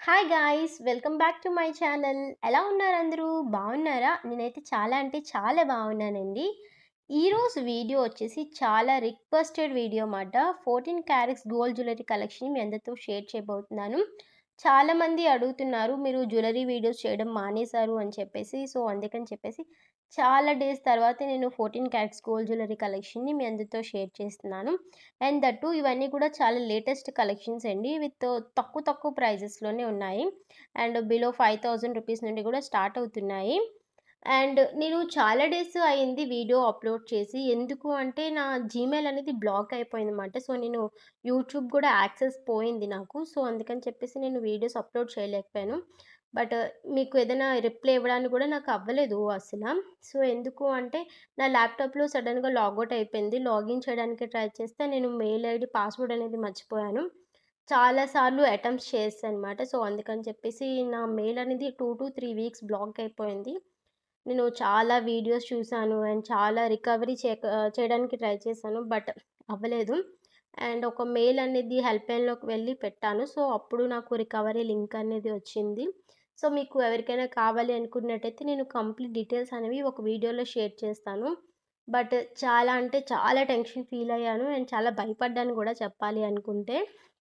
Hi guys welcome back to my channel ఎలా ఉన్నారు అందరూ బాగున్నారా నేనైతే చాలా అంటే చాలా బాగున్నానండి ఈరోజు వీడియో వచ్చేసి చాలా రిక్వెస్టెడ్ వీడియో అన్నమాట fourteen carats gold jewellery collection మీ అందరితో షేర్ చేయబోతున్నాను చాలామంది అడుగుతున్నారు మీరు జ్యువెలరీ వీడియోస్ చేయడం మానేశారు అని చెప్పేసి సో అందుకని చెప్పేసి చాలా డేస్ తర్వాత నేను ఫోర్టీన్ క్యారెట్స్ గోల్డ్ జ్యువెలరీ కలెక్షన్ని మీ అందరితో షేర్ చేస్తున్నాను అండ్ దట్టు ఇవన్నీ కూడా చాలా లేటెస్ట్ కలెక్షన్స్ అండి విత్ తక్కువ తక్కువ ప్రైజెస్లోనే ఉన్నాయి and below five thousand rupees నుండి కూడా స్టార్ట్ అవుతున్నాయి అండ్ నేను చాలా డేస్ అయింది వీడియో అప్లోడ్ చేసి ఎందుకు అంటే నా జీమెయిల్ అనేది బ్లాక్ అయిపోయింది అనమాట సో నేను యూట్యూబ్ కూడా యాక్సెస్ పోయింది నాకు సో అందుకని చెప్పేసి నేను వీడియోస్ అప్లోడ్ చేయలేకపోయాను బట్ మీకు ఏదైనా రిప్లై ఇవ్వడానికి కూడా నాకు అవ్వలేదు అసలు సో ఎందుకు అంటే నా ల్యాప్టాప్లో సడన్గా లాగౌట్ అయిపోయింది లాగిన్ చేయడానికి ట్రై చేస్తే నేను మెయిల్ ఐడి పాస్వర్డ్ అనేది మర్చిపోయాను చాలాసార్లు అటెంప్ట్స్ చేస్తాను అనమాట సో అందుకని చెప్పేసి నా మెయిల్ అనేది two to three weeks block అయిపోయింది నేను చాలా వీడియోస్ చూశాను అండ్ చాలా రికవరీ చే చేయడానికి ట్రై చేశాను బట్ అవ్వలేదు అండ్ ఒక మెయిల్ అనేది హెల్ప్ లైన్లోకి వెళ్ళి పెట్టాను సో అప్పుడు నాకు రికవరీ లింక్ అనేది వచ్చింది సో మీకు ఎవరికైనా కావాలి అనుకున్నట్టయితే నేను కంప్లీట్ డీటెయిల్స్ అనేవి ఒక వీడియోలో షేర్ చేస్తాను బట్ చాలా అంటే చాలా టెన్షన్ ఫీల్ అయ్యాను అండ్ చాలా భయపడ్డాను కూడా చెప్పాలి అనుకుంటే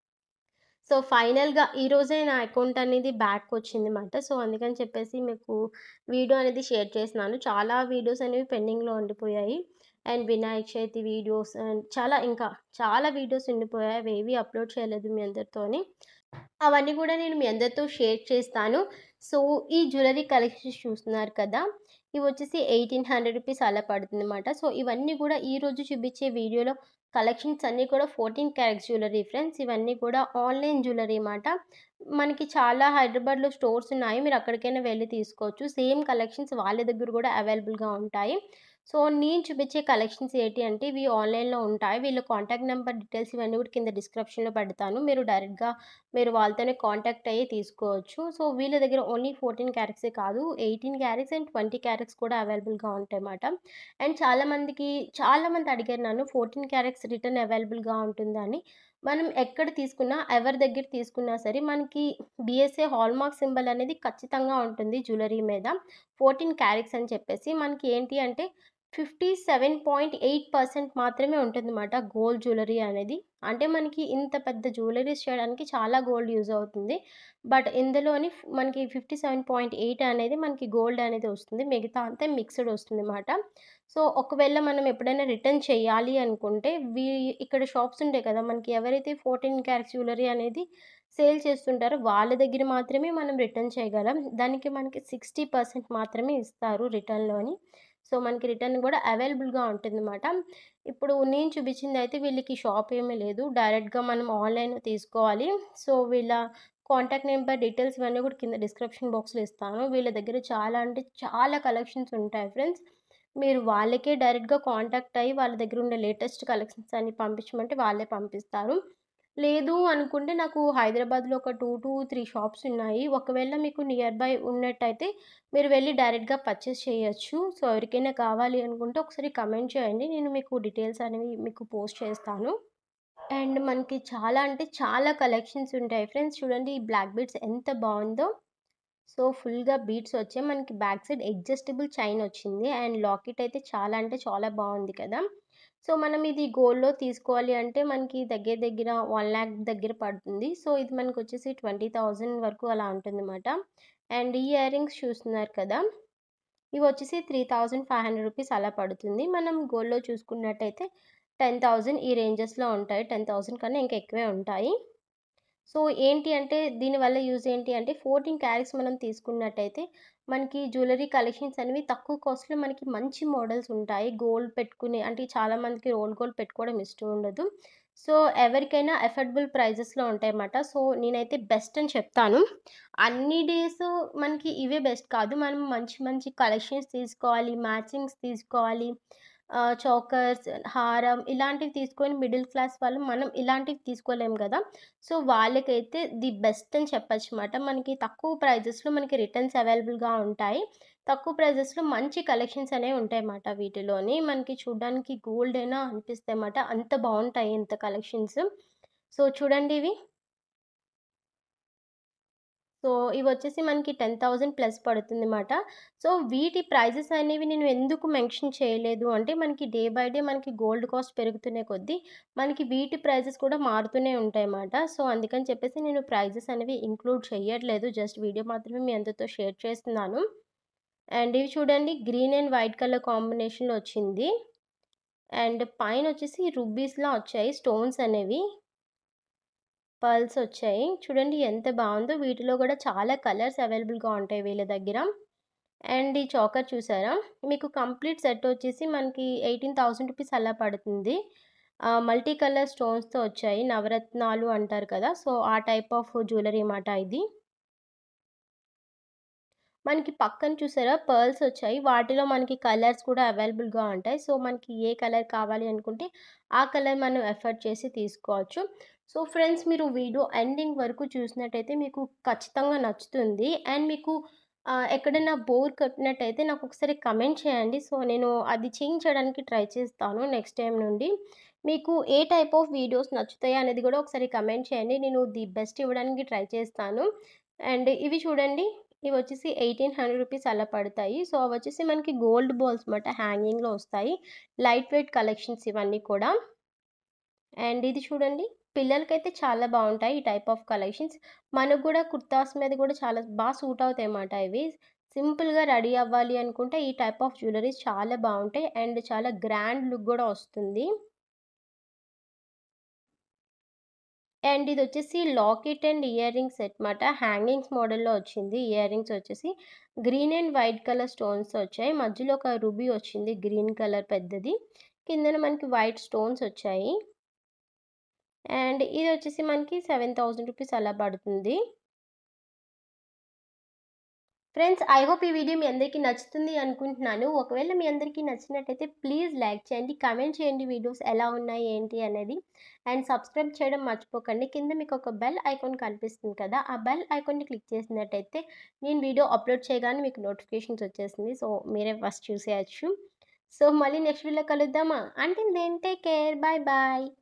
సో ఫైనల్గా ఈరోజే నా అకౌంట్ అనేది బ్యాక్ వచ్చింది అనమాట సో అందుకని చెప్పేసి మీకు వీడియో అనేది షేర్ చేస్తున్నాను చాలా వీడియోస్ అనేవి పెండింగ్లో ఉండిపోయాయి and Vinayaka Chavithi videos and చాలా ఇంకా చాలా వీడియోస్ ఉండిపోయాయి అవి ఏవి అప్లోడ్ చేయలేదు మీ అందరితోని అవన్నీ కూడా నేను మీ అందరితో షేర్ చేస్తాను సో ఈ జ్యువెలరీ కలెక్షన్స్ చూస్తున్నారు కదా ఇవి వచ్చేసి ఎయిటీన్ హండ్రెడ్ రూపీస్ అలా పడుతుంది అనమాట సో ఇవన్నీ కూడా ఈ రోజు చూపించే వీడియోలో కలెక్షన్స్ అన్నీ కూడా ఫోర్టీన్ క్యారెట్స్ జ్యువెలరీ ఫ్రెండ్స్ ఇవన్నీ కూడా ఆన్లైన్ జ్యువెలరీ అన్నమాట మనకి చాలా హైదరాబాద్లో స్టోర్స్ ఉన్నాయి మీరు అక్కడికైనా వెళ్ళి తీసుకోవచ్చు సేమ్ కలెక్షన్స్ వాళ్ళ దగ్గర కూడా అవైలబుల్గా ఉంటాయి సో నేను చూపించే కలెక్షన్స్ ఏంటి అంటే ఇవి ఆన్లైన్లో ఉంటాయి వీళ్ళ కాంటాక్ట్ నెంబర్ డీటెయిల్స్ ఇవన్నీ కూడా కింద డిస్క్రిప్షన్లో పెడతాను మీరు డైరెక్ట్గా మీరు వాళ్ళతోనే కాంటాక్ట్ అయ్యి తీసుకోవచ్చు సో వీళ్ళ దగ్గర ఓన్లీ ఫోర్టీన్ క్యారెట్సే కాదు eighteen carats and twenty carats కూడా అవైలబుల్గా ఉంటాయి అన్నమాట అండ్ చాలామందికి చాలామంది అడిగారు నన్ను ఫోర్టీన్ క్యారెట్స్ రిటర్న్ అవైలబుల్గా ఉంటుందని మనం ఎక్కడ తీసుకున్నా ఎవరి దగ్గర తీసుకున్నా సరే మనకి బిఎస్ఏ హాల్మార్క్ సింబల్ అనేది ఖచ్చితంగా ఉంటుంది జ్యువెలరీ మీద ఫోర్టీన్ క్యారెట్స్ అని చెప్పేసి మనకి ఏంటి అంటే fifty seven point eight percent మాత్రమే ఉంటుందన్నమాట గోల్డ్ జ్యువెలరీ అనేది అంటే మనకి ఇంత పెద్ద జ్యువెలరీస్ చేయడానికి చాలా గోల్డ్ యూజ్ అవుతుంది బట్ ఇందులోని మనకి ఫిఫ్టీ సెవెన్ పాయింట్ ఎయిట్ అనేది మనకి గోల్డ్ అనేది వస్తుంది మిగతా అంతా మిక్స్డ్ వస్తుంది అన్నమాట సో ఒకవేళ మనం ఎప్పుడైనా రిటర్న్ చేయాలి అనుకుంటే వీ ఇక్కడ షాప్స్ ఉంటాయి కదా మనకి ఎవరైతే ఫోర్టీన్ క్యారెట్స్ జ్యువెలరీ అనేది సేల్ చేస్తుంటారో వాళ్ళ దగ్గర మాత్రమే మనం రిటర్న్ చేయగలం దానికి మనకి సిక్స్టీ పర్సెంట్ మాత్రమే ఇస్తారు రిటర్న్లోని సో మనకి రిటర్న్ కూడా అవైలబుల్గా ఉంటుందన్నమాట ఇప్పుడు నేను చూపించింది అయితే వీళ్ళకి షాప్ ఏమీ లేదు డైరెక్ట్గా మనం ఆన్లైన్ తీసుకోవాలి సో వీళ్ళ కాంటాక్ట్ నెంబర్ డీటెయిల్స్ ఇవన్నీ కూడా కింద డిస్క్రిప్షన్ బాక్స్లో ఇస్తాను వీళ్ళ దగ్గర చాలా అంటే చాలా కలెక్షన్స్ ఉంటాయి ఫ్రెండ్స్ మీరు వాళ్ళకే డైరెక్ట్గా కాంటాక్ట్ అయ్యి వాళ్ళ దగ్గర ఉండే లేటెస్ట్ కలెక్షన్స్ అన్ని పంపించమంటే వాళ్ళే పంపిస్తారు లేదు అనుకుంటే నాకు హైదరాబాద్లో ఒక టూ టు త్రీ షాప్స్ ఉన్నాయి ఒకవేళ మీకు నియర్ బై ఉన్నట్టయితే మీరు వెళ్ళి డైరెక్ట్గా పర్చేస్ చేయొచ్చు సో ఎవరికైనా కావాలి అనుకుంటే ఒకసారి కమెంట్ చేయండి నేను మీకు డీటెయిల్స్ అనేవి మీకు పోస్ట్ చేస్తాను అండ్ మనకి చాలా అంటే చాలా కలెక్షన్స్ ఉంటాయి ఫ్రెండ్స్ చూడండి ఈ బ్లాక్ బీడ్స్ ఎంత బాగుందో సో ఫుల్గా బీడ్స్ వచ్చాయి మనకి బ్యాక్ సైడ్ అడ్జస్టబుల్ చైన్ వచ్చింది అండ్ లాకెట్ అయితే చాలా అంటే చాలా బాగుంది కదా సో మనం ఇది గోల్డ్లో తీసుకోవాలి అంటే మనకి దగ్గర దగ్గర వన్ ల్యాక్ దగ్గర పడుతుంది సో ఇది మనకు వచ్చేసి ట్వంటీ థౌజండ్ వరకు అలా ఉంటుందన్నమాట అండ్ ఈ ఇయర్ రింగ్స్ చూస్తున్నారు కదా ఇవి వచ్చేసి three thousand five hundred rupees అలా పడుతుంది మనం గోల్డ్లో చూసుకున్నట్టయితే టెన్ థౌజండ్ ఈ రేంజెస్లో ఉంటాయి టెన్ థౌజండ్ కన్నా ఇంకా ఎక్కువే ఉంటాయి సో ఏంటి అంటే దీనివల్ల యూజ్ ఏంటి అంటే ఫోర్టీన్ క్యారెట్స్ మనం తీసుకున్నట్టయితే మనకి జ్యువెలరీ కలెక్షన్స్ అనేవి తక్కువ కాస్ట్లో మనకి మంచి మోడల్స్ ఉంటాయి గోల్డ్ పెట్టుకునే అంటే చాలామందికి రోల్ గోల్డ్ పెట్టుకోవడం ఇష్టం ఉండదు సో ఎవరికైనా ఎఫర్డబుల్ ప్రైజెస్లో ఉంటాయి అన్నమాట సో నేనైతే బెస్ట్ అని చెప్తాను అన్ని డేస్ మనకి ఇవే బెస్ట్ కాదు మనం మంచి మంచి కలెక్షన్స్ తీసుకోవాలి మ్యాచింగ్స్ తీసుకోవాలి చోకర్స్ హారం ఇలాంటివి తీసుకొని మిడిల్ క్లాస్ వాళ్ళు మనం ఇలాంటివి తీసుకోలేము కదా సో వాళ్ళకైతే ది బెస్ట్ అని చెప్పచ్చు అనమాట మనకి తక్కువ ప్రైజెస్లో మనకి రిటర్న్స్ అవైలబుల్గా ఉంటాయి తక్కువ ప్రైజెస్లో మంచి కలెక్షన్స్ అనేవి ఉంటాయి అన్నమాట వీటిలోని మనకి చూడడానికి గోల్డ్ అయినా అనిపిస్తాయి అన్నమాట అంత బాగుంటాయి ఇంత కలెక్షన్స్ సో చూడండి ఇవి సో ఇవొచ్చేసి మనకి 10,000 ప్లస్ పడుతుందన్నమాట. సో వీటి ప్రైజెస్ అనేవి నేను ఎందుకు మెన్షన్ చేయలేదు అంటే మనకి డే బై డే మనకి గోల్డ్ కాస్ట్ పెరుగుతునే కొద్దీ మనకి వీటి ప్రైజెస్ కూడా మారుతూనే ఉంటాయన్నమాట. సో అందుకని చెప్పేసి నేను ప్రైజెస్ అనేవి ఇంక్లూడ్ చెయ్యట్లేదు. జస్ట్ వీడియో మాత్రమే మీ అందరితో షేర్ చేస్తున్నాను. అండ్ ఇవి చూడండి గ్రీన్ అండ్ వైట్ కలర్ కాంబినేషన్‌లో వచ్చింది. అండ్ పైనొచ్చేసి రూబీస్‌లా వచ్చాయి స్టోన్స్ అనేవి. పర్ల్స్ వచ్చాయి. చూడండి ఎంత బావుందో. వీటిలో కూడా చాలా కలర్స్ అవైలబుల్‌గా ఉంటాయి వీళ్ళ దగ్గర. అండ్ ఈ చాకర్ చూసారా? మీకు కంప్లీట్ సెట్ వచ్చేసి మనకి 18,000 రూపీస్ అలా పడుతుంది. ఆహ్, మల్టీ కలర్ స్టోన్స్‌తో వచ్చాయి. నవరత్నాలు అంటారు కదా! సో ఆ టైప్ ఆఫ్ జ్యువెలరీ మాట ఇది. మనకి పక్కన చూసారా పర్ల్స్ వచ్చాయి. వాటిలో మనకి కలర్స్ కూడా అవైలబుల్‌గా ఉంటాయి. సో మనకి ఏ కలర్ కావాలి అనుకుంటే ఆ కలర్ మనం ఎఫర్ట్ చేసి తీసుకోవచ్చు. సో ఫ్రెండ్స్ మీరు వీడియో ఎండింగ్ వరకు చూసినట్టయితే మీకు ఖచ్చితంగా నచ్చుతుంది. అండ్ మీకు ఆహ్, ఎక్కడైనా బోర్ కొట్టినట్టయితే నాకు ఒకసారి కమెంట్ చేయండి. సో నేను అది చేంజ్ చేయడానికి ట్రై చేస్తాను నెక్స్ట్ టైమ్ నుండి. మీకు ఏ టైప్ ఆఫ్ వీడియోస్ నచ్చుతాయి అనేది కూడా ఒకసారి కమెంట్ చేయండి. నేను ది బెస్ట్ ఇవ్వడానికి ట్రై చేస్తాను. అండ్ ఇవి చూడండి. ఇవొచ్చేసి 1800 రూపీస్ అలా పడతాయి. సో అవొచ్చేసి మనకి గోల్డ్ బాల్స్ మాట హ్యాంగింగ్‌లో వస్తాయి. లైట్ వెయిట్ కలెక్షన్స్ ఇవన్నీ కూడా. అండ్ ఇది చూడండి. పిల్లలకైతే చాలా బావుంటాయి ఈ టైప్ ఆఫ్ కలెక్షన్స్. మనకు కూడా కుర్తాస్ మీద కూడా చాలా బా సూట్ అవుతాయన్నమాట ఇవి. సింపుల్‌గా రెడీ అవ్వాలి అనుకుంటే ఈ టైప్ ఆఫ్ జ్యువెలరీస్ చాలా బావుంటాయి. అండ్ చాలా గ్రాండ్ లుక్ కూడా వస్తుంది. అండ్ ఇదొచ్చేసి locket and earring set మాట. హ్యాంగింగ్స్ మోడల్‌లో వచ్చింది. ఇయర్ రింగ్స్ వచ్చేసి గ్రీన్ అండ్ వైట్ కలర్ స్టోన్స్‌తో వచ్చాయి. మధ్యలో ఒక రూబీ వచ్చింది గ్రీన్ కలర్ పెద్దది. కిందన మనకి వైట్ స్టోన్స్ వచ్చాయి. అండ్ ఇదొచ్చేసి మనకి 7,000 రూపీస్ అలా పడుతుంది. ఫ్రెండ్స్ ఐ హోప్ ఈ వీడియో మీ అందరికీ నచ్చుతుంది అనుకుంటున్నాను. ఒకవేళ మీ అందరికీ నచ్చినట్టయితే ప్లీజ్ లైక్ చేయండి. కామెంట్ చేయండి వీడియోస్ ఎలా ఉన్నాయి ఏంటి అనేది. అండ్ సబ్స్క్రైబ్ చేయడం మర్చిపోకండి. కింద మీకు ఒక బెల్ ఐకాన్ కనిపిస్తుంది కదా! ఆ బెల్ ఐకాన్‌ని క్లిక్ చేసినట్టయితే నేను వీడియో అప్లోడ్ చేయగానే మీకు నోటిఫికేషన్స్ వచ్చేస్తుంది. సో మీరే ఫస్ట్ చూసేయొచ్చు. సో మళ్ళీ నెక్స్ట్ వీడియోలో కలుద్దామా? Until then take care. Bye by.